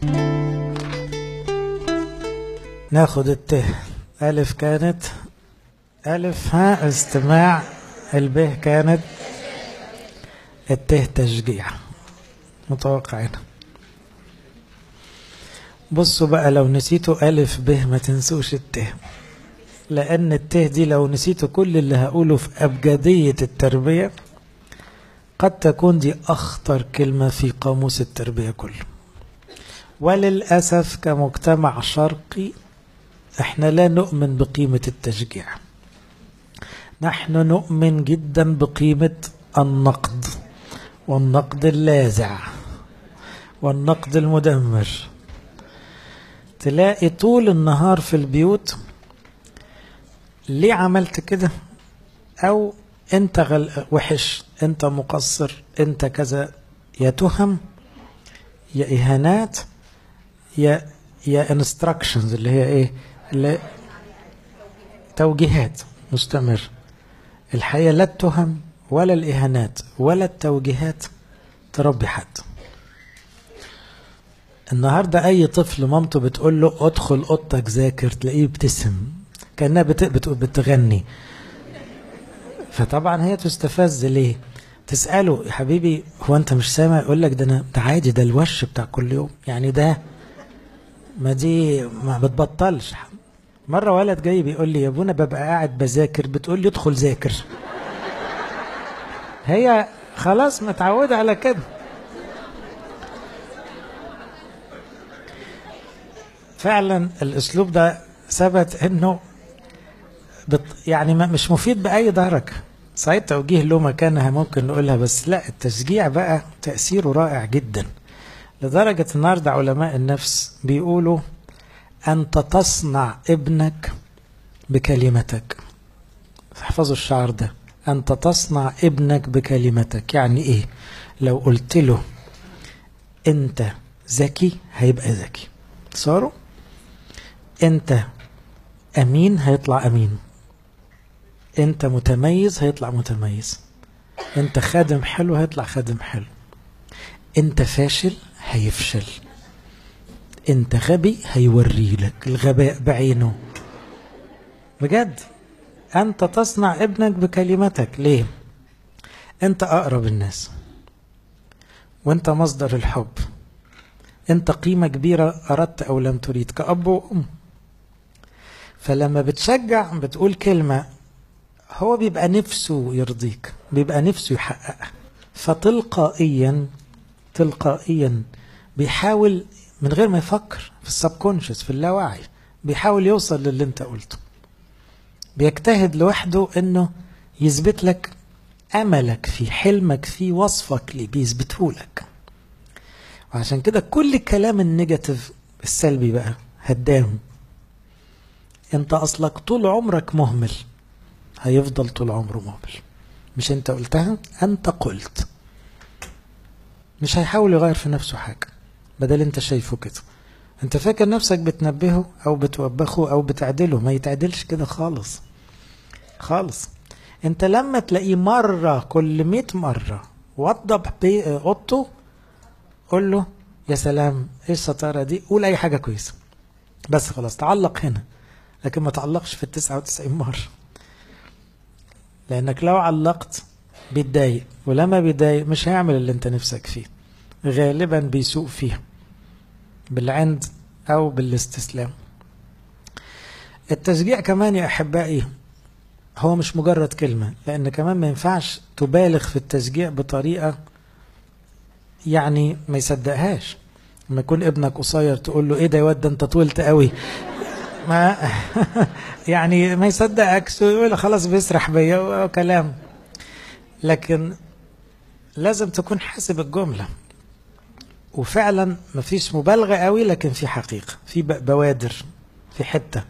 ناخد الت ألف كانت ألف ها استماع الب كانت الت تشجيع متوقعين بصوا بقى لو نسيتوا ألف ب ما تنسوش الت لأن الت دي لو نسيتوا كل اللي هقوله في أبجدية التربية قد تكون دي أخطر كلمة في قاموس التربية كله وللأسف كمجتمع شرقي احنا لا نؤمن بقيمة التشجيع نحن نؤمن جدا بقيمة النقد والنقد اللاذع والنقد المدمر تلاقي طول النهار في البيوت ليه عملت كده او انت غل... وحش انت مقصر انت كذا يا تهم يا اهانات يا يا انستراكشنز اللي هي ايه اللي توجيهات مستمر الحقيقه لا التهم ولا الاهانات ولا التوجيهات تربي حد النهارده اي طفل مامته بتقول له ادخل اوضتك ذاكر تلاقيه يبتسم كانها بت... بت... بتغني فطبعا هي تستفز ليه تساله يا حبيبي هو انت مش سامع يقول لك ده انا ده عادي ده الوش بتاع كل يوم يعني ده ما دي ما بتبطلش مرة ولد جاي بيقول لي يا ابونا ببقى قاعد بذاكر بتقول لي ادخل ذاكر هي خلاص متعودة على كده فعلا الاسلوب ده ثبت انه بت يعني مش مفيد باي درجه صحيح توجيه له مكانها ممكن نقولها بس لا التشجيع بقى تاثيره رائع جدا لدرجه النهارده علماء النفس بيقولوا انت تصنع ابنك بكلمتك احفظوا الشعر ده انت تصنع ابنك بكلمتك يعني ايه لو قلت له انت ذكي هيبقى ذكي صاروا انت امين هيطلع امين انت متميز هيطلع متميز انت خادم حلو هيطلع خادم حلو انت فاشل هيفشل انت غبي هيوري لك الغباء بعينه بجد انت تصنع ابنك بكلمتك ليه انت اقرب الناس وانت مصدر الحب انت قيمة كبيرة اردت او لم تريد كأب وام فلما بتشجع بتقول كلمة هو بيبقى نفسه يرضيك بيبقى نفسه يحققها فتلقائيا تلقائيا بيحاول من غير ما يفكر في السبكونشس في اللاوعي بيحاول يوصل للي انت قلته بيجتهد لوحده انه يثبت لك املك في حلمك في وصفك ليه بيثبته لك وعشان كده كل الكلام النيجاتيف السلبي بقى هدام انت اصلك طول عمرك مهمل هيفضل طول عمره مهمل مش انت قلتها انت قلت مش هيحاول يغير في نفسه حاجه بدل انت شايفه كده انت فاكر نفسك بتنبهه او بتوبخه او بتعدله ما يتعدلش كده خالص خالص انت لما تلاقيه مرة كل مئة مرة وضب اوضته قول له يا سلام ايه الشطارة دي قول اي حاجة كويسة بس خلاص تعلق هنا لكن ما تعلقش في التسعة وتسعين مرة لانك لو علقت بيتضايق ولما بيتضايق مش هيعمل اللي انت نفسك فيه غالبا بيسوق فيه بالعند او بالاستسلام التشجيع كمان يا احبائي هو مش مجرد كلمه لان كمان ما ينفعش تبالغ في التشجيع بطريقه يعني ما يصدقهاش لما يكون ابنك قصير تقول له ايه ده يا واد ده انت طولت قوي ما يعني ما يصدقكش يقول خلاص بيسرح بيا كلام لكن لازم تكون حاسب الجمله وفعلا مفيش مبالغه قوي لكن في حقيقه في بوادر في حته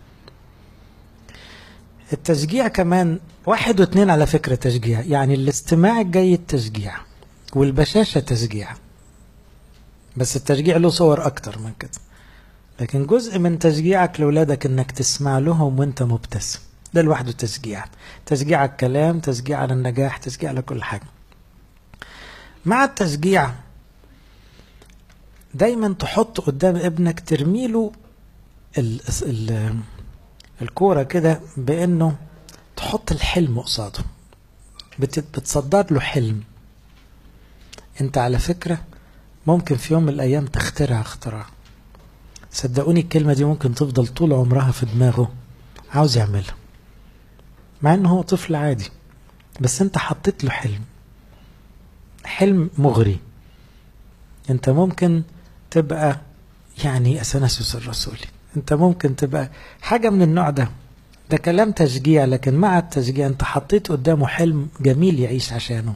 التشجيع كمان واحد واثنين على فكره تشجيع يعني الاستماع الجيد تشجيع والبشاشه تشجيع بس التشجيع له صور اكتر من كده لكن جزء من تشجيعك لاولادك انك تسمع لهم وانت مبتسم ده لوحده تشجيع تشجيع على الكلام تشجيع على النجاح تشجيع على كل حاجه مع التشجيع دايما تحط قدام ابنك ترميله ال ال الكورة كده بانه تحط الحلم قصاده بتصدر له حلم انت على فكرة ممكن في يوم من الايام تخترع اختراع صدقوني الكلمة دي ممكن تفضل طول عمرها في دماغه عاوز يعملها مع انه هو طفل عادي بس انت حطيت له حلم حلم مغري انت ممكن تبقى يعني اثناسيوس الرسولي انت ممكن تبقى حاجة من النوع ده ده كلام تشجيع لكن مع التشجيع انت حطيت قدامه حلم جميل يعيش عشانه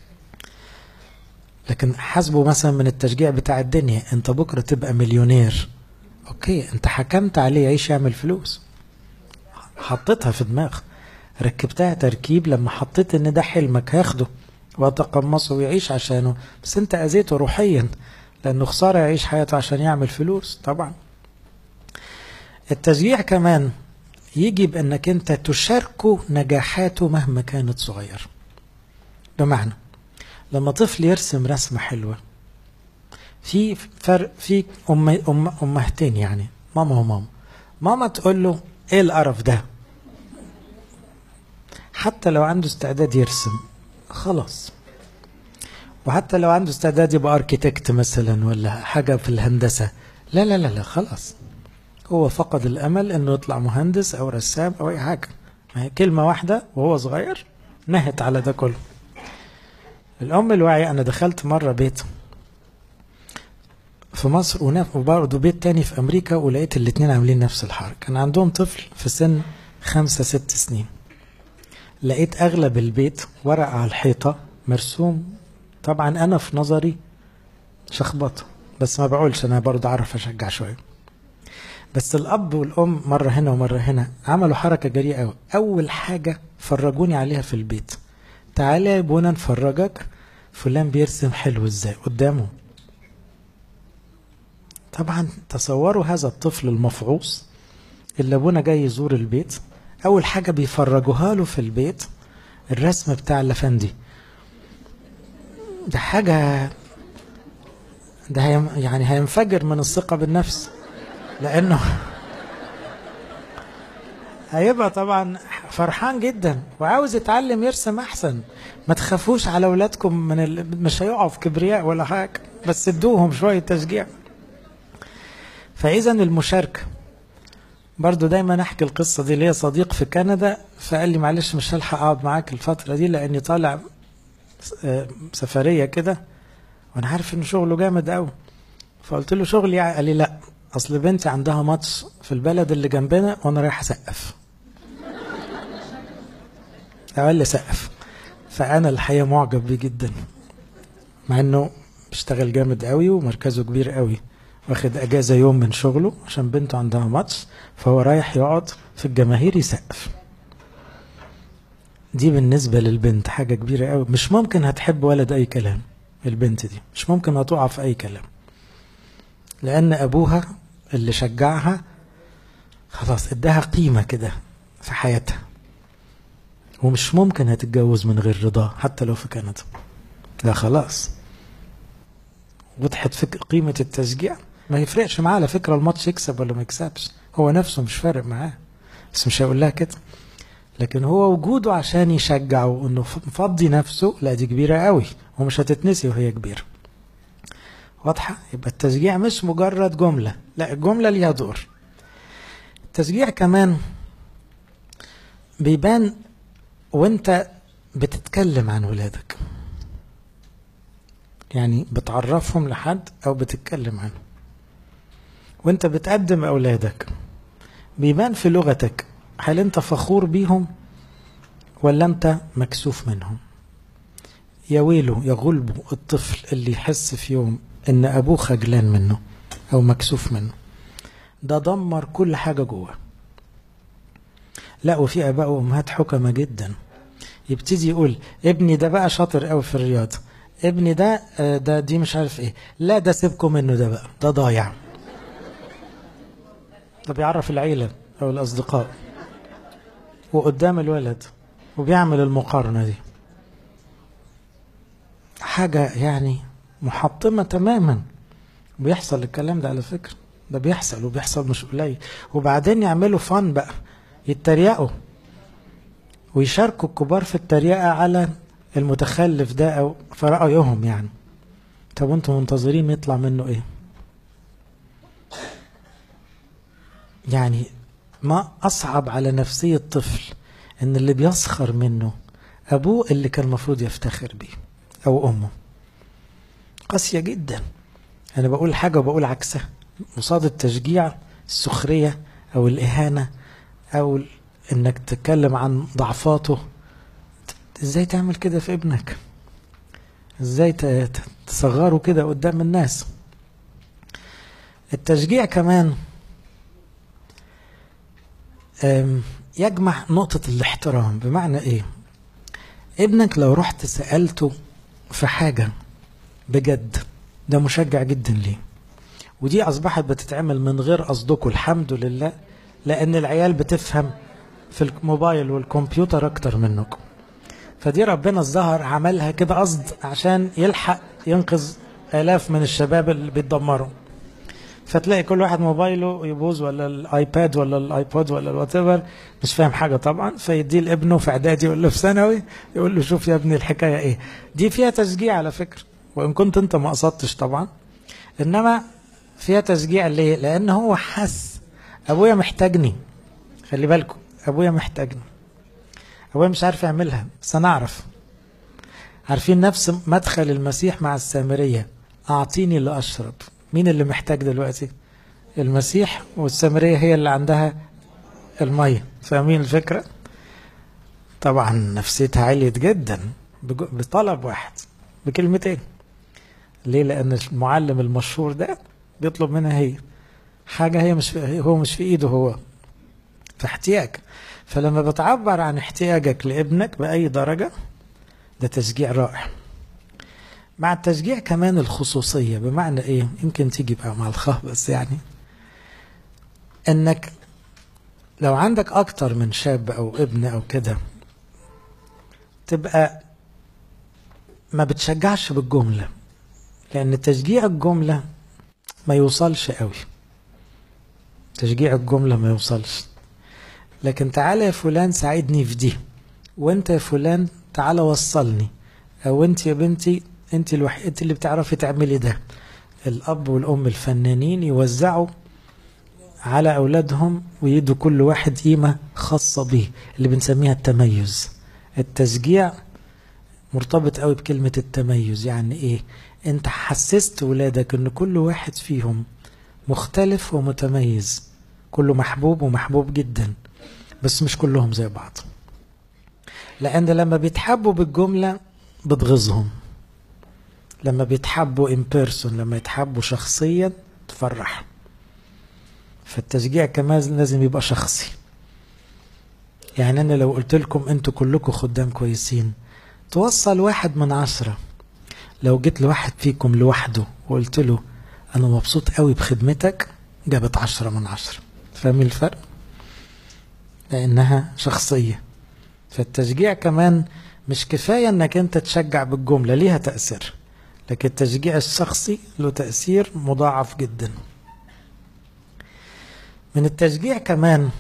لكن حاسبه مثلا من التشجيع بتاع الدنيا انت بكرة تبقى مليونير اوكي انت حكمت عليه يعيش يعمل فلوس حطيتها في دماغ ركبتها تركيب لما حطيت ان ده حلمك هاخده وتقمصه ويعيش عشانه بس انت اذيته روحيا لانه خسارة يعيش حياته عشان يعمل فلوس طبعا التشجيع كمان يجي بانك انت تشاركه نجاحاته مهما كانت صغيرة بمعنى لما طفل يرسم رسمة حلوة في فرق في أم أم أمهتين يعني ماما وماما ماما تقول له ايه القرف ده حتى لو عنده استعداد يرسم خلاص وحتى لو عنده استعداد يبقى اركيتكت مثلا ولا حاجة في الهندسة لا لا لا لا خلاص هو فقد الامل انه يطلع مهندس او رسام او اي حاجة ما هي كلمة واحدة وهو صغير نهت على ده كله الام الواعية انا دخلت مرة بيت في مصر وبرضه بيت تاني في امريكا ولقيت الاتنين عاملين نفس الحركة كان عندهم طفل في سن خمسة ست سنين لقيت اغلب البيت ورق على الحيطة مرسوم طبعا انا في نظري شخبطة بس ما بقولش انا برضه اعرف اشجع شوية بس الاب والام مرة هنا ومرة هنا عملوا حركة جريئة قوي اول حاجة فرجوني عليها في البيت تعالى يا ابونا نفرجك فلان بيرسم حلو ازاي قدامه طبعا تصوروا هذا الطفل المفعوص اللي ابونا جاي يزور البيت اول حاجة بيفرجوها له في البيت الرسم بتاع الافندي ده حاجة ده هيم يعني هينفجر من الثقة بالنفس لانه هيبقى طبعا فرحان جدا وعاوز يتعلم يرسم احسن ما تخافوش على اولادكم من ال... مش هيقعوا في كبرياء ولا حاجه بس ادوهم شويه تشجيع فاذا المشاركه برضو دايما احكي القصه دي ليا صديق في كندا فقال لي معلش مش هلحق اقعد معاك الفتره دي لاني طالع سفريه كده وانا عارف ان شغله جامد قوي فقلت له شغلي قال لي لا اصل بنتي عندها ماتش في البلد اللي جنبنا وانا رايح اسقف قال لي سقف فانا الحقيقه معجب بيه جدا مع انه بيشتغل جامد قوي ومركزه كبير قوي واخد اجازه يوم من شغله عشان بنته عندها ماتش فهو رايح يقعد في الجماهير يسقف دي بالنسبة للبنت حاجة كبيرة قوي مش ممكن هتحب ولد أي كلام البنت دي مش ممكن هتقع في أي كلام لأن أبوها اللي شجعها خلاص اداها قيمة كده في حياتها ومش ممكن هتتجوز من غير رضاه حتى لو في كندا لا خلاص وضحت فك قيمة التشجيع ما يفرقش معاه على فكرة الماتش يكسب ولا ما يكسبش هو نفسه مش فارق معاه بس مش هيقول لها كده لكن هو وجوده عشان يشجعه انه مفضي نفسه لا دي كبيرة قوي ومش هتتنسي وهي كبيرة واضحة يبقى التشجيع مش مجرد جملة لا الجملة ليها دور التشجيع كمان بيبان وانت بتتكلم عن ولادك يعني بتعرفهم لحد او بتتكلم عنه وانت بتقدم اولادك بيبان في لغتك هل انت فخور بيهم ولا انت مكسوف منهم يا ويله يا غلبه الطفل اللي يحس في يوم ان ابوه خجلان منه او مكسوف منه ده دمر كل حاجه جوه لا وفي اباء وامهات حكمة جدا يبتدي يقول ابني ده بقى شاطر قوي في الرياضه ابني ده ده دي مش عارف ايه لا ده سيبكم منه ده بقى ده ضايع ده بيعرف العيله او الاصدقاء وقدام الولد وبيعمل المقارنه دي حاجه يعني محطمه تماما بيحصل الكلام ده على فكرة ده بيحصل وبيحصل مش قليل وبعدين يعملوا فن بقى يتريقوا ويشاركوا الكبار في التريقة على المتخلف ده أو في رأيهم يعني طب وانتم منتظرين يطلع منه ايه يعني ما أصعب على نفسية طفل إن اللي بيسخر منه أبوه اللي كان المفروض يفتخر بيه أو أمه قاسية جدا أنا بقول حاجة وبقول عكسها قصاد التشجيع السخرية أو الإهانة أو إنك تتكلم عن ضعفاته إزاي تعمل كده في ابنك إزاي تصغره كده قدام الناس التشجيع كمان يجمع نقطة الاحترام بمعنى ايه ابنك لو رحت سألته في حاجة بجد ده مشجع جدا ليه ودي أصبحت بتتعمل من غير قصدكم الحمد لله لأن العيال بتفهم في الموبايل والكمبيوتر أكتر منكم فدي ربنا الظهر عملها كده قصد عشان يلحق ينقذ آلاف من الشباب اللي بيتدمروا فتلاقي كل واحد موبايله يبوظ ولا الايباد ولا الايبود ولا الوات مش فاهم حاجه طبعا فيديه لابنه في اعدادي ولا في ثانوي يقول له شوف يا ابني الحكايه ايه دي فيها تشجيع على فكره وان كنت انت ما قصدتش طبعا انما فيها تشجيع ليه لان هو حس ابويا محتاجني خلي بالكم ابويا محتاجني ابويا مش عارف يعملها بس انا اعرف عارفين نفس مدخل المسيح مع السامريه اعطيني لاشرب مين اللي محتاج دلوقتي المسيح والسامريه هي اللي عندها الميه فاهمين الفكره طبعا نفسيتها عليت جدا بطلب واحد بكلمتين ليه لان المعلم المشهور ده بيطلب منها هي حاجه هي مش في هو مش في ايده هو في احتياج فلما بتعبر عن احتياجك لابنك باي درجه ده تشجيع رائع مع التشجيع كمان الخصوصية بمعنى ايه يمكن تيجي بقى مع الخاء بس يعني انك لو عندك اكتر من شاب او ابن او كده تبقى ما بتشجعش بالجملة لان تشجيع الجملة ما يوصلش قوي تشجيع الجملة ما يوصلش لكن تعالى يا فلان ساعدني في دي وانت يا فلان تعالى وصلني او انت يا بنتي انت الوحيد انت اللي بتعرفي تعملي ده الاب والام الفنانين يوزعوا على اولادهم ويدوا كل واحد قيمه خاصه به اللي بنسميها التميز التشجيع مرتبط قوي بكلمه التميز يعني ايه انت حسست ولادك ان كل واحد فيهم مختلف ومتميز كله محبوب ومحبوب جدا بس مش كلهم زي بعض لان لما بيتحبوا بالجمله بتغيظهم لما بيتحبوا ان بيرسون لما يتحبوا شخصيا تفرح فالتشجيع كمان لازم يبقى شخصي يعني انا لو قلت لكم انتوا كلكم خدام كويسين توصل واحد من عشرة لو جيت لواحد فيكم لوحده وقلت له انا مبسوط قوي بخدمتك جابت عشرة من عشرة فاهمين الفرق لانها شخصية فالتشجيع كمان مش كفاية انك انت تشجع بالجملة ليها تأثير لكن التشجيع الشخصي له تأثير مضاعف جدا من التشجيع كمان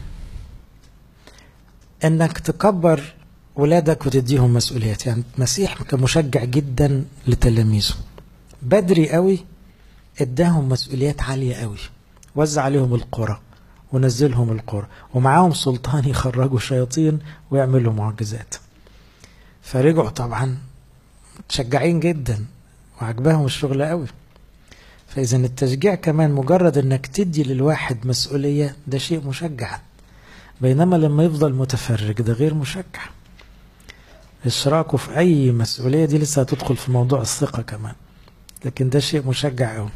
انك تكبر ولادك وتديهم مسؤوليات يعني المسيح كان مشجع جدا لتلاميذه بدري قوي اداهم مسؤوليات عالية قوي وزع عليهم القرى ونزلهم القرى ومعاهم سلطان يخرجوا شياطين ويعملوا معجزات فرجعوا طبعا متشجعين جدا وعجبهم الشغل قوي فاذا التشجيع كمان مجرد انك تدي للواحد مسؤوليه ده شيء مشجع بينما لما يفضل متفرج ده غير مشجع اشراكه في اي مسؤوليه دي لسه هتدخل في موضوع الثقه كمان لكن ده شيء مشجع قوي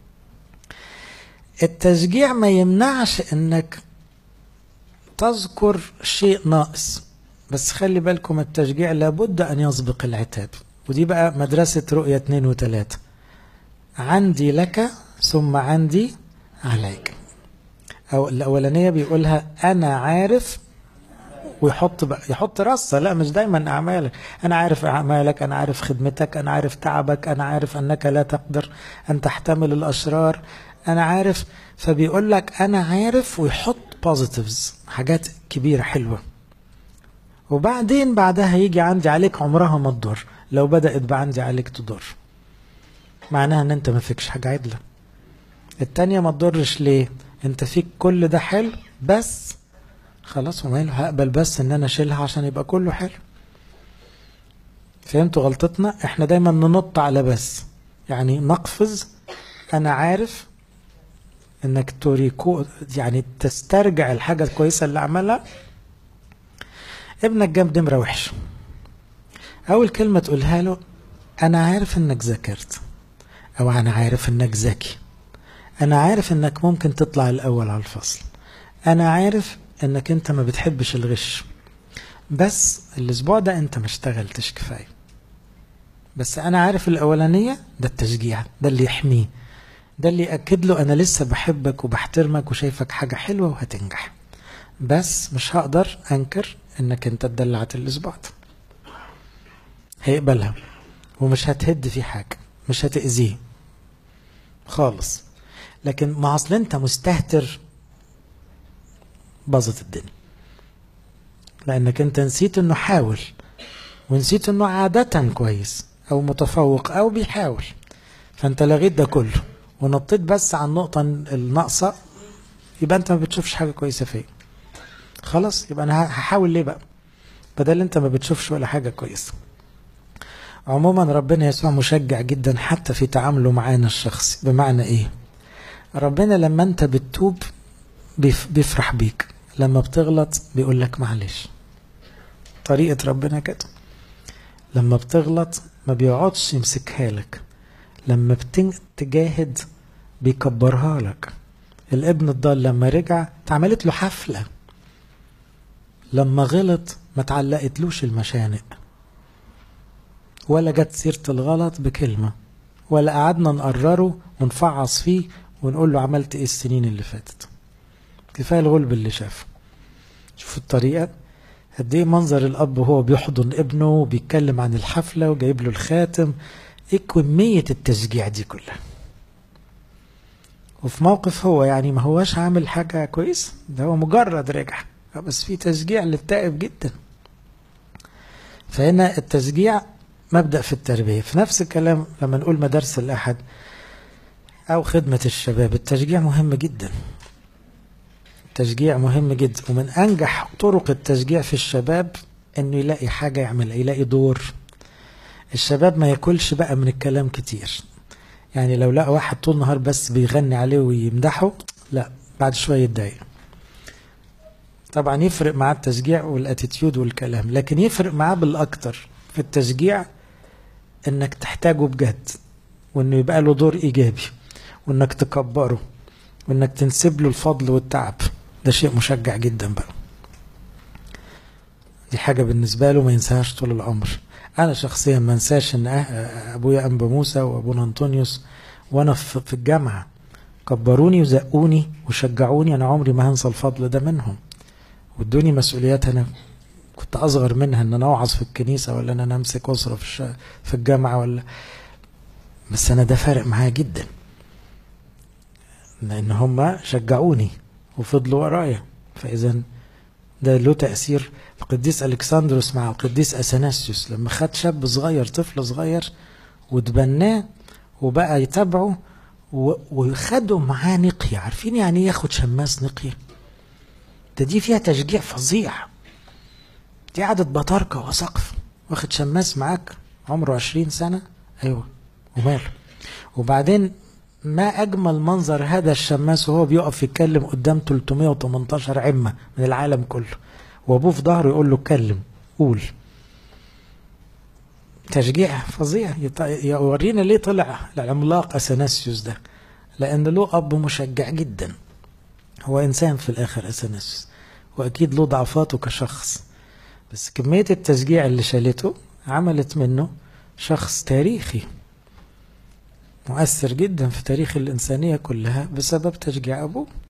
التشجيع ما يمنعش انك تذكر شيء ناقص بس خلي بالكم التشجيع لابد ان يسبق العتاب ودي بقى مدرسة رؤية اتنين وتلاتة عندي لك ثم عندي عليك أو الأولانية بيقولها أنا عارف ويحط بقى يحط رصة لا مش دايما أعمالك أنا عارف أعمالك أنا عارف خدمتك أنا عارف تعبك أنا عارف أنك لا تقدر أن تحتمل الأشرار أنا عارف فبيقول لك أنا عارف ويحط بوزيتيفز حاجات كبيرة حلوة وبعدين بعدها يجي عندي عليك عمرها ما تضر لو بدأت بعندي عليك تضر معناها ان انت ما فيكش حاجة عدلة التانية ما تضرش ليه انت فيك كل ده حلو بس خلاص وماله هقبل بس ان انا اشيلها عشان يبقى كله حلو فهمتوا غلطتنا احنا دايما ننط على بس يعني نقفز انا عارف انك توريكو يعني تسترجع الحاجة الكويسة اللي عملها ابنك جاب نمرة وحشة اول كلمة تقولها له انا عارف انك ذاكرت او انا عارف انك ذكي انا عارف انك ممكن تطلع الاول على الفصل انا عارف انك انت ما بتحبش الغش بس الاسبوع ده انت ما اشتغلتش كفايه بس انا عارف الاولانيه ده التشجيع ده اللي يحميه ده اللي ياكد له انا لسه بحبك وبحترمك وشايفك حاجه حلوه وهتنجح بس مش هقدر انكر انك انت اتدلعت الاسبوع ده هيقبلها ومش هتهد فيه حاجه مش هتاذيه خالص لكن ما اصل انت مستهتر باظت الدنيا لانك انت نسيت انه حاول ونسيت انه عادة كويس او متفوق او بيحاول فانت لغيت ده كله ونطيت بس على النقطة الناقصة يبقى انت ما بتشوفش حاجة كويسة فيا خلاص يبقى انا هحاول ليه بقى بدل انت ما بتشوفش ولا حاجة كويسة عموما ربنا يسوع مشجع جدا حتى في تعامله معانا الشخصي بمعنى ايه ربنا لما انت بتتوب بيفرح بيك لما بتغلط بيقول لك معلش طريقة ربنا كده لما بتغلط ما بيقعدش يمسكها لك لما بتجاهد بيكبرها لك الابن الضال لما رجع اتعملت له حفلة لما غلط ما تعلقتلوش المشانق ولا جت سيرة الغلط بكلمة ولا قعدنا نقرره ونفعص فيه ونقول له عملت ايه السنين اللي فاتت كفايه الغلب اللي شافه شوف الطريقه قد ايه منظر الاب وهو بيحضن ابنه وبيتكلم عن الحفله وجايب له الخاتم ايه كميه التشجيع دي كلها وفي موقف هو يعني ما هوش عامل حاجه كويس ده هو مجرد رجع بس في تشجيع للتائب جدا فهنا التشجيع مبدأ في التربية في نفس الكلام لما نقول مدارس الأحد أو خدمة الشباب التشجيع مهم جدا التشجيع مهم جدا ومن أنجح طرق التشجيع في الشباب إنه يلاقي حاجة يعملها يلاقي دور الشباب ما ياكلش بقى من الكلام كتير يعني لو لقى واحد طول النهار بس بيغني عليه ويمدحه لا بعد شوية يتضايق طبعا يفرق معاه التشجيع والاتيتيود والكلام لكن يفرق معاه بالاكتر في التشجيع انك تحتاجه بجد وانه يبقى له دور ايجابي وانك تكبره وانك تنسب له الفضل والتعب ده شيء مشجع جدا بقى دي حاجة بالنسبة له ما ينساهاش طول العمر أنا شخصيا ما انساش إن أبويا أنبا موسى وأبونا أنطونيوس وأنا في الجامعة كبروني وزقوني وشجعوني أنا عمري ما هنسى الفضل ده منهم وادوني مسؤوليات أنا كنت أصغر منها إن أنا أوعظ في الكنيسة ولا إن أنا أمسك أسرة في في الجامعة ولا بس أنا ده فارق معايا جدا لأن هم شجعوني وفضلوا ورايا فإذا ده له تأثير القديس ألكسندروس مع القديس أثناسيوس لما خد شاب صغير طفل صغير وتبناه وبقى يتابعه وخدوا معاه نقية عارفين يعني ايه ياخد شماس نقية ده دي فيها تشجيع فظيع دي قعدة بطاركة وسقف واخد شماس معاك عمره عشرين سنة أيوة وماله وبعدين ما أجمل منظر هذا الشماس وهو بيقف يتكلم قدام 318 عمة من العالم كله وأبوه في ظهره يقول له اتكلم قول تشجيع فظيع يورينا ليه طلع العملاق أثناسيوس ده لأن له أب مشجع جدا هو إنسان في الآخر أثناسيوس وأكيد له ضعفاته كشخص بس كمية التشجيع اللي شالته عملت منه شخص تاريخي مؤثر جدا في تاريخ الإنسانية كلها بسبب تشجيع أبوه